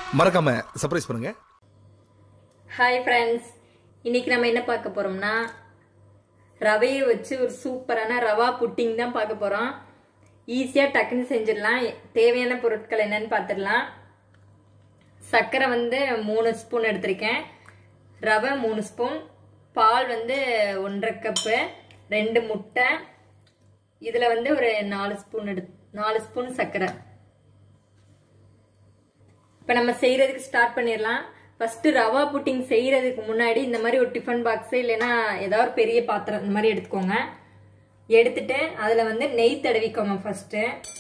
மறக்காம சர்ப்ரைஸ் பண்ணுங்க hi friends இன்னைக்கு நம்ம என்ன பார்க்க போறோம்னா ரவையை வச்சு ஒரு சூப்பரான ரவா புட்டிங் தான் பார்க்க போறோம் ஈஸியாக டக்குன்னு செஞ்சிடலாம் தேவையான பொருட்கள் என்னன்னு பார்த்துடலாம் சர்க்கரை வந்து மூணு ஸ்பூன் எடுத்திருக்கேன் ரவை மூணு ஸ்பூன் பால் வந்து ஒன்றரை கப்பு ரெண்டு முட்டை இதில் வந்து ஒரு நாலு ஸ்பூன் எடு நாலு ஸ்பூன் சர்க்கரை இப்போ நம்ம செய்யறதுக்கு ஸ்டார்ட் பண்ணிடலாம் ஃபர்ஸ்ட் ரவா புட்டிங் செய்யறதுக்கு முன்னாடி இந்த மாதிரி ஒரு டிஃபன் பாக்ஸ் இல்லைன்னா ஏதாவது ஒரு பெரிய பாத்திரம் இந்த மாதிரி எடுத்துக்கோங்க எடுத்துட்டு அதுல வந்து நெய் தடவிக்கோங்க ஃபர்ஸ்ட்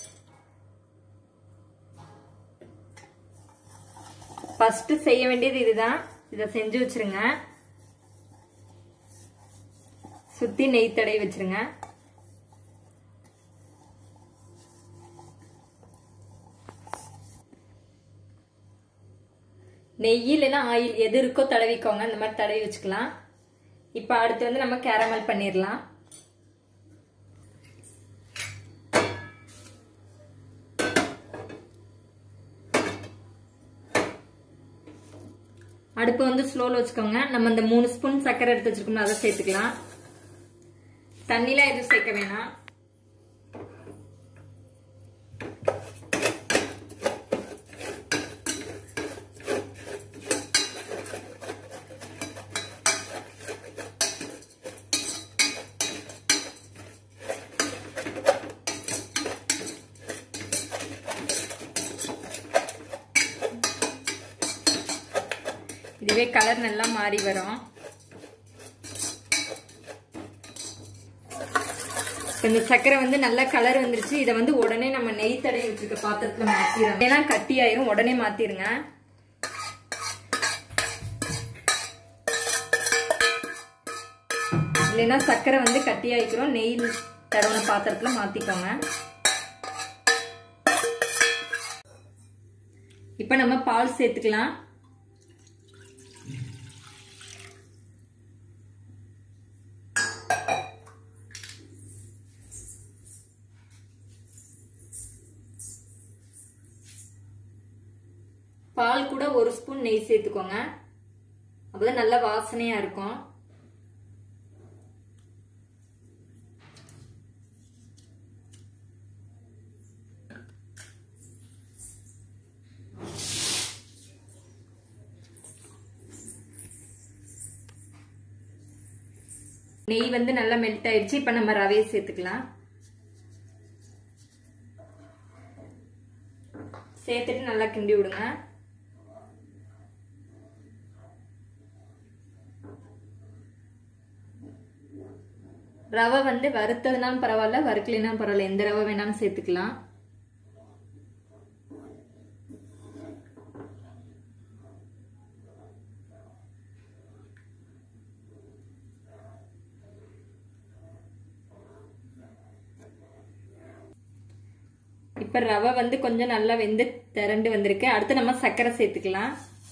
ஃபர்ஸ்ட் செய்ய வேண்டியது இதுதான் இதை செஞ்சு வச்சிருங்க சுத்தி நெய் தடவி வச்சிருங்க நெய் இல்லைன்னா ஆயில் எது இருக்கோ தடவிக்கோங்க இந்த மாதிரி தடவி வச்சுக்கலாம் இப்போ அடுத்து வந்து நம்ம கேரமல் பண்ணிடலாம் அடுப்பு வந்து ஸ்லோல வச்சுக்கோங்க நம்ம இந்த மூணு ஸ்பூன் சர்க்கரை எடுத்து வச்சிருக்கோம்ல அதை சேர்த்துக்கலாம் தண்ணிலாம் எதுவும் சேர்க்க வேணாம் இதுவே கலர் நல்லா மாறி வரும் இந்த சர்க்கரை வந்து நல்ல கலர் வந்துருச்சு இதை வந்து உடனே நம்ம நெய் தடவி வச்சிருக்க பாத்திரத்துல மாத்திரும் ஏன்னா கட்டி ஆயிரும் உடனே மாத்திருங்க இல்லைன்னா சர்க்கரை வந்து கட்டி ஆயிக்கிறோம் நெய் தடவின பாத்திரத்துல மாத்திக்கோங்க இப்ப நம்ம பால் சேர்த்துக்கலாம் பால் கூட ஒரு ஸ்பூன் நெய் சேர்த்துக்கோங்க அப்பதான் நல்ல வாசனையா இருக்கும் நெய் வந்து நல்லா மெல்ட் ஆயிடுச்சு இப்ப நம்ம ரவையை சேர்த்துக்கலாம் சேர்த்துட்டு நல்லா கிண்டி விடுங்க ரவை வந்து வறுத்ததுனாலும் பரவாயில்ல வறுக்கலைனாலும் பரவாயில்ல எந்த ரவை வேணாலும் சேர்த்துக்கலாம் இப்ப ரவை வந்து கொஞ்சம் நல்லா வெந்து திரண்டு வந்திருக்கு அடுத்து நம்ம சர்க்கரை சேர்த்துக்கலாம்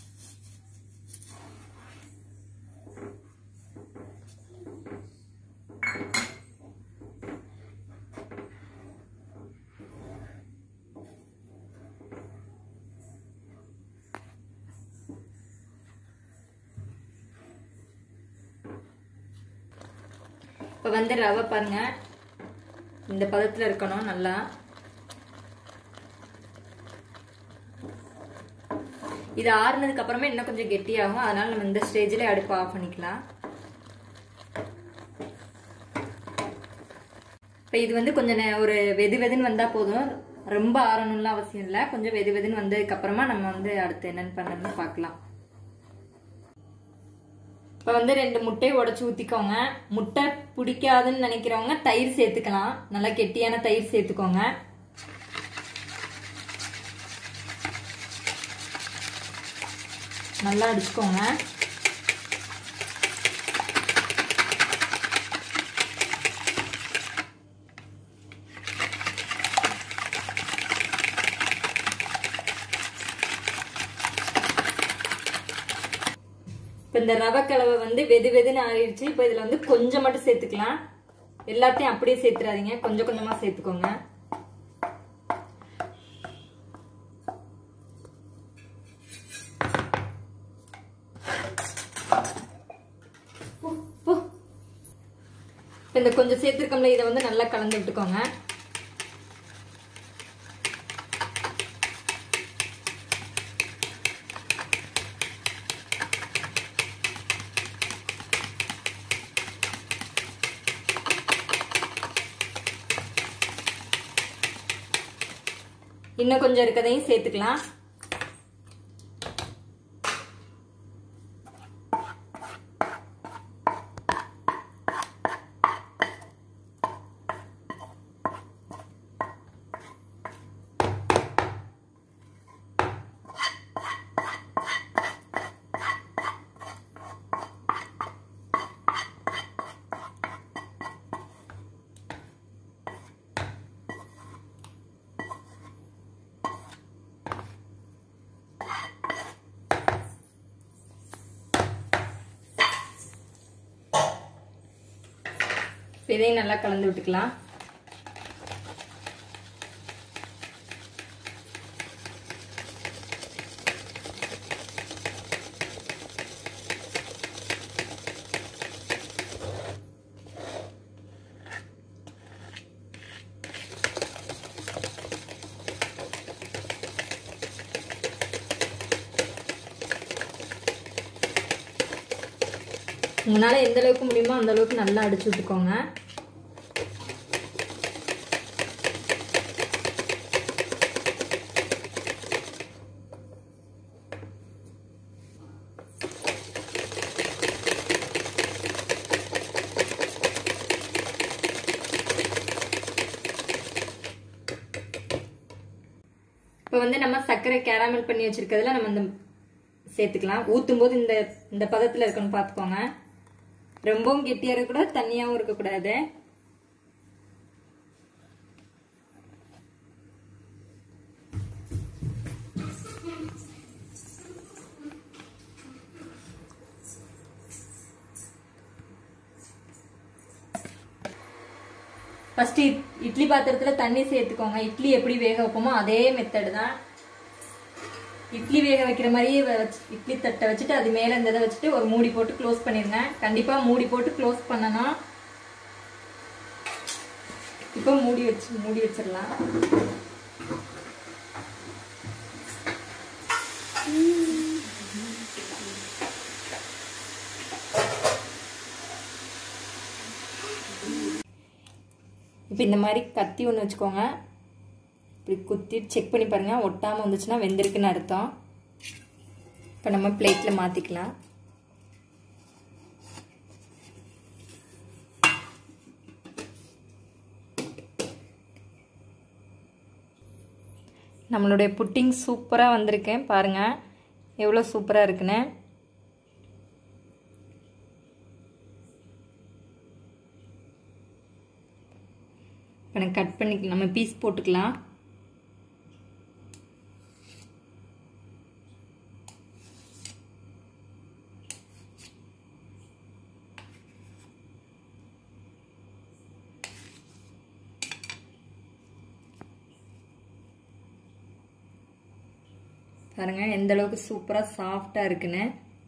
இப்போ வந்து ரவை பாருங்க இந்த பதத்தில் இருக்கணும் நல்லா இது ஆறுனதுக்கு அப்புறமே இன்னும் கொஞ்சம் கெட்டியாகும் அதனால நம்ம இந்த ஸ்டேஜ்ல அடுப்பு ஆஃப் பண்ணிக்கலாம் இப்போ இது வந்து கொஞ்சம் நே- ஒரு வெது வெதுன்னு வந்தா போதும் ரொம்ப ஆறணும்லாம் அவசியம் இல்லை கொஞ்சம் வெது வெதுன்னு வந்ததுக்கு அப்புறமா நம்ம வந்து அடுத்து என்னன்னு பண்ணணும்னு பார்க்கலாம் இப்போ வந்து ரெண்டு முட்டையை உடச்சி ஊற்றிக்கோங்க முட்டை பிடிக்காதுன்னு நினைக்கிறவங்க தயிர் சேர்த்துக்கலாம் நல்லா கெட்டியான தயிர் சேர்த்துக்கோங்க நல்லா அடிச்சுக்கோங்க இப்போ இந்த ரவை கலவை வந்து வெது வெதுன்னு ஆறிடுச்சு இப்போ இதில் வந்து கொஞ்சம் மட்டும் சேர்த்துக்கலாம் எல்லாத்தையும் அப்படியே சேர்த்துறாதீங்க கொஞ்சம் கொஞ்சமா சேர்த்துக்கோங்க இப்போ இந்த கொஞ்சம் சேர்த்துருக்கோம்ல இதை வந்து நல்லா கலந்து விட்டுக்கோங்க இன்னும் கொஞ்சம் இருக்கதையும் சேர்த்துக்கலாம் இதையும் நல்லா கலந்து விட்டுக்கலாம் உங்களால் எந்த அளவுக்கு முடியுமோ அந்த அளவுக்கு நல்லா அடிச்சு விட்டுக்கோங்க இப்போ வந்து நம்ம சர்க்கரை கேரமல் பண்ணி வச்சிருக்கிறதுல நம்ம இந்த சேர்த்துக்கலாம் ஊற்றும் போது இந்த இந்த பதத்தில் இருக்கணும் பார்த்துக்கோங்க ரொம்பவும் கெட்டியாக இருக்கக்கூடாது தண்ணியாகவும் இருக்கக்கூடாது ஃபர்ஸ்ட் இட்லி பாத்திரத்தில் தண்ணி சேர்த்துக்கோங்க இட்லி எப்படி வேக வைப்போமோ அதே மெத்தடு தான் இட்லி வேக வைக்கிற மாதிரியே வச்சு இட்லி தட்டை வச்சுட்டு அது மேலே இந்த இதை வச்சுட்டு ஒரு மூடி போட்டு க்ளோஸ் பண்ணிடுங்க கண்டிப்பாக மூடி போட்டு க்ளோஸ் பண்ணணும் இப்போ மூடி வச்சு மூடி வச்சிடலாம் இப்போ இந்த மாதிரி கத்தி ஒன்று வச்சுக்கோங்க இப்படி குத்தி செக் பண்ணி பாருங்கள் ஒட்டாமல் வந்துச்சுன்னா வெந்திருக்குன்னு அர்த்தம் இப்போ நம்ம பிளேட்டில் மாற்றிக்கலாம் நம்மளுடைய புட்டிங் சூப்பராக வந்திருக்கு பாருங்கள் எவ்வளோ சூப்பராக இருக்குன்னு இப்போ நான் கட் பண்ணி நம்ம பீஸ் போட்டுக்கலாம் பாருங்க எந்த அளவுக்கு சூப்பராக சாஃப்டாக இருக்குன்னு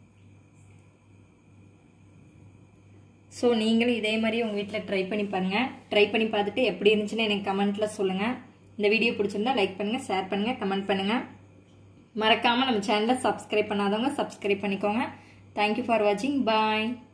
ஸோ நீங்களும் இதே மாதிரி உங்கள் வீட்டில் ட்ரை பண்ணி பாருங்கள் ட்ரை பண்ணி பார்த்துட்டு எப்படி இருந்துச்சுன்னு எனக்கு கமெண்ட்டில் சொல்லுங்கள் இந்த வீடியோ பிடிச்சிருந்தா லைக் பண்ணுங்கள் ஷேர் பண்ணுங்கள் கமெண்ட் பண்ணுங்கள் மறக்காமல் நம்ம சேனலை சப்ஸ்கிரைப் பண்ணாதவங்க சப்ஸ்கிரைப் பண்ணிக்கோங்க தேங்க்யூ ஃபார் வாட்சிங் பாய்